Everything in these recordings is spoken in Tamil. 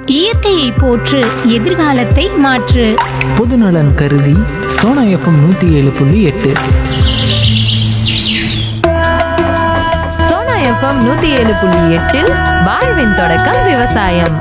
இயற்கையை போற்று எதிர்காலத்தை மாற்று பொதுநலன் கருதி சோனா எஃப்எம் நூற்றி ஏழு புள்ளி எட்டு சோனா எஃப்எம் நூத்தி ஏழு புள்ளி எட்டில் வாழ்வின் தொடக்கம் விவசாயம்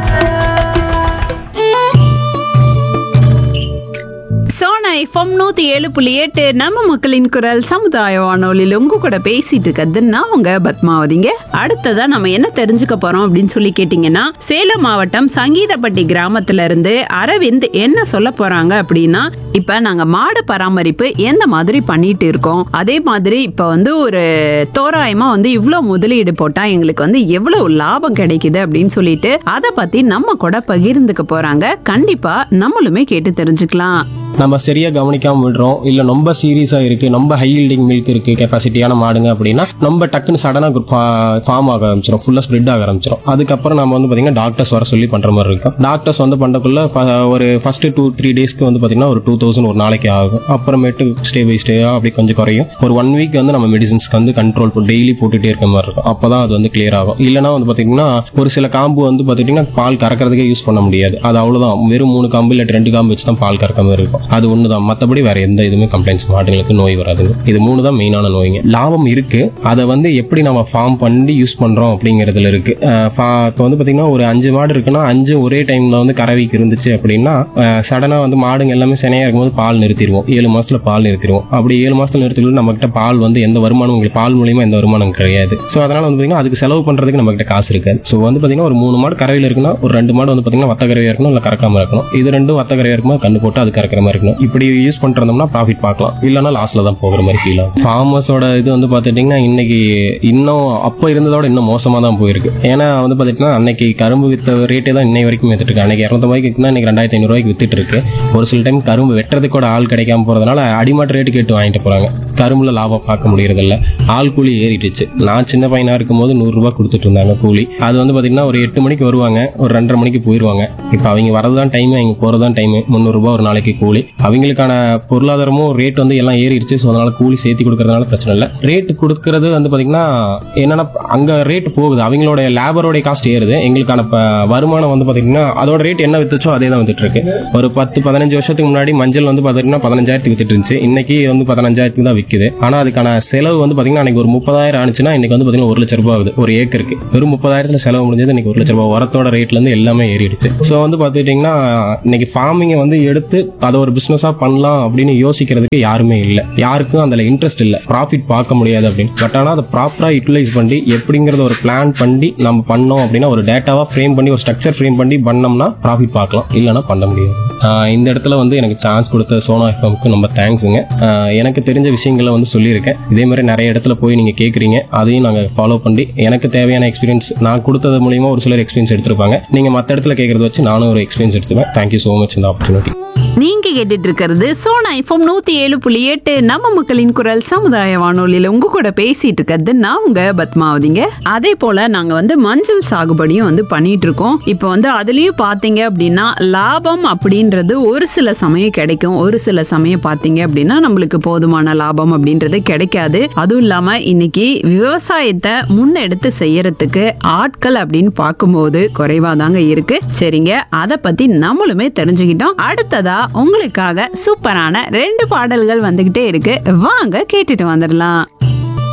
சோனா எஃப்எம் நூத்தி ஏழு புள்ளி எட்டு நம்ம மக்களின் குரல் சமுதாய வானொலியில் உங்க கூட பேசிட்டு இருக்கிறது நான் உங்க பத்மாவதிங்க அடுத்ததா நம்ம என்ன தெரிஞ்சுக்க போறோம் அப்படின்னு சொல்லி கேட்டீங்கன்னா சேலம் மாவட்டம் சங்கீதப்பட்டி கிராமத்துல இருந்து அரவிந்த் என்ன சொல்ல போறாங்க அப்படின்னா இப்ப நாங்க மாடு பராமரிப்பு எந்த மாதிரி பண்ணிட்டு இருக்கோம் அதே மாதிரி இப்ப வந்து ஒரு தோராயமா வந்து இவ்வளவு முதலீடு போட்டா எங்களுக்கு வந்து எவ்வளவு லாபம் கிடைக்குது அப்படின்னு சொல்லிட்டு அதை பத்தி நம்ம கூட பகிர்ந்துக்க போறாங்க கண்டிப்பா நம்மளுமே கேட்டு தெரிஞ்சுக்கலாம் நம்ம சரியா கவனிக்காம விடுறோம் இல்ல ரொம்ப சீரியஸா இருக்கு ரொம்ப ஹை ஹீல்டிங் மில்க் இருக்கு கெப்பாசிட்டியான மாடுங்க அப்படின்னா நம்ம டக்குன்னு சடனா ஃபார்ம் ஆக ஆரம்பிச்சிடும் ஃபுல்லா ஸ்ப்ரெட் ஆக ஆரம்பிச்சிடும் அதுக்கப்புறம் நம்ம வந்து பாத்தீங்கன்னா டாக்டர்ஸ் வர சொல்லி பண்ற மாதிரி இருக்கும் டாக்டர்ஸ் வந்து பண்றதுக்குள்ள ப- ஒரு ஃபர்ஸ்ட் டூ த்ரீ டேஸ்க்கு வந்து பாத்தீங்கன்னா ஒரு டூ தௌசண்ட் ஒரு நாளைக்கு ஆகும் அப்புறமேட்டு ஸ்டே பை ஸ்டே அப்படி கொஞ்சம் குறையும் ஒரு ஒன் வீக் வந்து நம்ம மெடிசன்ஸ்க்கு வந்து கண்ட்ரோல் டெய்லி போட்டுட்டே இருக்க மாதிரி இருக்கும் அப்பதான் அது வந்து கிளியர் ஆகும் இல்லைன்னா வந்து பாத்தீங்கன்னா ஒரு சில காம்பு வந்து பாத்தீங்கன்னா பால் கறக்கிறதுக்கே யூஸ் பண்ண முடியாது அது அவ்வளவுதான் வெறும் மூணு காம்பு இல்ல ரெண்டு காம்பு வச்சு தான் பால் கறக்க மாதிரி இருக்கும் அது ஒண்ணுதான் மத்தபடி வேற எந்த இதுவுமே கம்ப்ளைண்ட்ஸ் மாடுகளுக்கு நோய் வராதுங்க இது மூணு தான் மெயினான நோய்ங்க லாபம் இருக்கு அதை வந்து எப்படி நம்ம ஃபார்ம் பண்ணி யூஸ் பண்றோம் அப்படிங்கறதுல இருக்கு இப்போ வந்து பாத்தீங்கன்னா ஒரு அஞ்சு மாடு இருக்குன்னா அஞ்சு ஒரே டைம்ல வந்து கறவைக்கு இருந்துச்சு அப்படின்னா சடனா வந்து மாடுங்க எல்லாமே சினையா இருக்கும்போது பால் நிறுத்திடுவோம் ஏழு மாசத்துல பால் நிறுத்திடுவோம் அப்படி ஏழு மாசத்துல நிறுத்திட்டு நம்ம கிட்ட பால் வந்து எந்த வருமானம் உங்களுக்கு பால் மூலியமா எந்த வருமானம் கிடையாது ஸோ அதனால வந்து பாத்தீங்கன்னா அதுக்கு செலவு பண்றதுக்கு நம்ம கிட்ட காசு இருக்காது ஸோ வந்து பாத்தீங்கன்னா ஒரு மூணு மாடு கறவையில் இருக்குன்னா ஒரு ரெண்டு மாடு வந்து பாத்தீங்கன்னா வத்த கறவையா இருக்கணும் இல்ல கறக்காம இருக்கணும் இது ரெண்டும் வத்த கறவையா இருக்குமா கண்ணு போட்டு அது கறக்கிற மாதிரி இருக்கணும் இப்படி யூஸ் பண்ணிருந்தோம்னா ப்ராஃபிட் பார்க்கலாம் இல்லைன்னா லாஸ்ட்ல தான் போகிற மாதிரி ஃபீல் ஆகும் ஃபார்மர்ஸோட இது வந்து பாத்துட்டீங்கன்னா இன்னைக்கு இன்னும் அப்போ இருந்ததோட இன்னும் மோசமா தான் போயிருக்கு ஏன்னா வந்து பாத்தீங்கன்னா அன்னைக்கு கரும்பு வித்த ரேட்டே தான் இன்னை வரைக்கும் வித்துட்டு இருக்கு அன்னைக்கு இரநூத்தி ரூபாய்க்கு வித்துனா இன்னைக்கு ரெண்டாயிரத்தி ஐநூறு ரூபாய்க்கு வித்துட்டு இருக்கு ஒரு சில டைம் கரும்பு வெட்டுறதுக்கு கூட ஆள் கிடைக்காம போறதுனால அடிமாட்டு ரேட்டு கேட்டு வாங்கிட்டு போறாங்க கரும்புல லாபம் பார்க்க முடியறதில்ல ஆள் கூலி ஏறிட்டுச்சு நான் சின்ன பையனா இருக்கும் போது நூறு ரூபாய் கொடுத்துட்டு இருந்தாங்க கூலி அது வந்து பாத்தீங்கன்னா ஒரு எட்டு மணிக்கு வருவாங்க ஒரு ரெண்டரை மணிக்கு போயிருவாங்க இப்போ அவங்க வரதுதான் டைம் அவங்க போறதுதான் டைம் முந்நூறு ரூபாய் ஒரு நாளைக்கு கூலி அவங்களுக்கான பொருளாதாரமும் ரேட் வந்து எல்லாம் ஏறிடுச்சு ஸோ அதனால கூலி சேர்த்து கொடுக்கறதுனால பிரச்சனை இல்லை ரேட் கொடுக்கறது வந்து பாத்தீங்கன்னா என்னன்னா அங்க ரேட் போகுது அவங்களோட லேபரோட காஸ்ட் ஏறுது எங்களுக்கான ப- வருமானம் வந்து பாத்தீங்கன்னா அதோட ரேட் என்ன வித்துச்சோ அதே தான் வந்துட்டு இருக்கு ஒரு பத்து பதினஞ்சு வருஷத்துக்கு முன்னாடி மஞ்சள் வந்து பாத்தீங்கன்னா பதினஞ்சாயிரத்துக்கு வித்துட்டு இருந்துச்சு இன்னைக்கு வந்து பதினஞ்சாயிரத்துக்கு தான் விக்குது ஆனா அதுக்கான செலவு வந்து பாத்தீங்கன்னா அன்னைக்கு ஒரு முப்பதாயிரம் ஆனிச்சுன்னா இன்னைக்கு வந்து பாத்தீங்கன்னா ஒரு லட்ச ரூபாய் ஆகுது ஒரு ஏக்கருக்கு வெறும் முப்பதாயிரத்துல செலவு முடிஞ்சது இன்னைக்கு ஒரு லட்ச ரூபாய் உரத்தோட ரேட்ல இருந்து எல்லாமே ஏறிடுச்சு ஸோ வந்து பாத்துட்டீங்கன்னா இன்னைக்கு ஃபார்மிங்கை வந்து எடுத்து அதை ஒரு பிசினஸா பண்ணலாம் அப்படின்னு யோசிக்கிறதுக்கு யாருமே இல்லை யாருக்கும் அதுல இன்ட்ரெஸ்ட் இல்லை ப்ராஃபிட் பார்க்க முடியாது அப்படின்னு பட் ஆனால் அதை ப்ராப்பரா யூட்டிலைஸ் பண்ணி எப்படிங்கறத ஒரு பிளான் பண்ணி நம்ம பண்ணோம் அப்படின்னா ஒரு டேட்டாவா ஃப்ரேம் பண்ணி ஒரு ஸ்ட்ரக்சர் ஃப்ரேம் பண்ணி பண்ணோம்னா ப்ராஃபிட் பார்க்கலாம் இல்லைன்னா பண்ண முடியாது ஆஹ் இந்த இடத்துல வந்து எனக்கு சான்ஸ் கொடுத்த சோனா எஃப்எம்க்கு ரொம்ப தேங்க்ஸுங்க ஆஹ் எனக்கு தெரிஞ்ச விஷயங்களை வந்து சொல்லியிருக்கேன் இதே மாதிரி நிறைய இடத்துல போய் நீங்க கேட்குறீங்க அதையும் நாங்கள் ஃபாலோ பண்ணி எனக்கு தேவையான எக்ஸ்பீரியன்ஸ் நான் கொடுத்தது மூலியமா ஒரு சிலர் எக்ஸ்பீரியன்ஸ் எடுத்திருப்பாங்க நீங்க மற்ற இடத்துல கேட்கறத வச்சு நானும் ஒரு எக்ஸ்பீரியன்ஸ் எடுத்துவேன் தேங்க்யூ ஸோ மச் இந்த ஆப்பர்ச்சுனிட்டி நீங்க கேட்டுட்டு இருக்கிறது சோனா எஃப்எம் நூத்தி ஏழு புள்ளி எட்டு நம்ம மக்களின் குரல் சமுதாய வானொலியில உங்க கூட பேசிட்டு இருக்கிறது நான் உங்க பத்மாவதிங்க அதே போல நாங்க வந்து மஞ்சள் சாகுபடியும் வந்து பண்ணிட்டு இருக்கோம் இப்போ வந்து அதுலயும் பாத்தீங்க அப்படின்னா லாபம் அப்படின்றது ஒரு சில சமயம் கிடைக்கும் ஒரு சில சமயம் பாத்தீங்க அப்படின்னா நம்மளுக்கு போதுமான லாபம் அப்படின்றது கிடைக்காது அதுவும் இல்லாம இன்னைக்கு விவசாயத்தை முன்னெடுத்து செய்யறதுக்கு ஆட்கள் அப்படின்னு பார்க்கும்போது குறைவா தாங்க இருக்கு சரிங்க அதை பத்தி நம்மளுமே தெரிஞ்சுக்கிட்டோம் அடுத்ததா உங்களுக்காக சூப்பரான ரெண்டு பாடல்கள் வந்துகிட்டே இருக்கு வாங்க கேட்டுட்டு வந்துடலாம்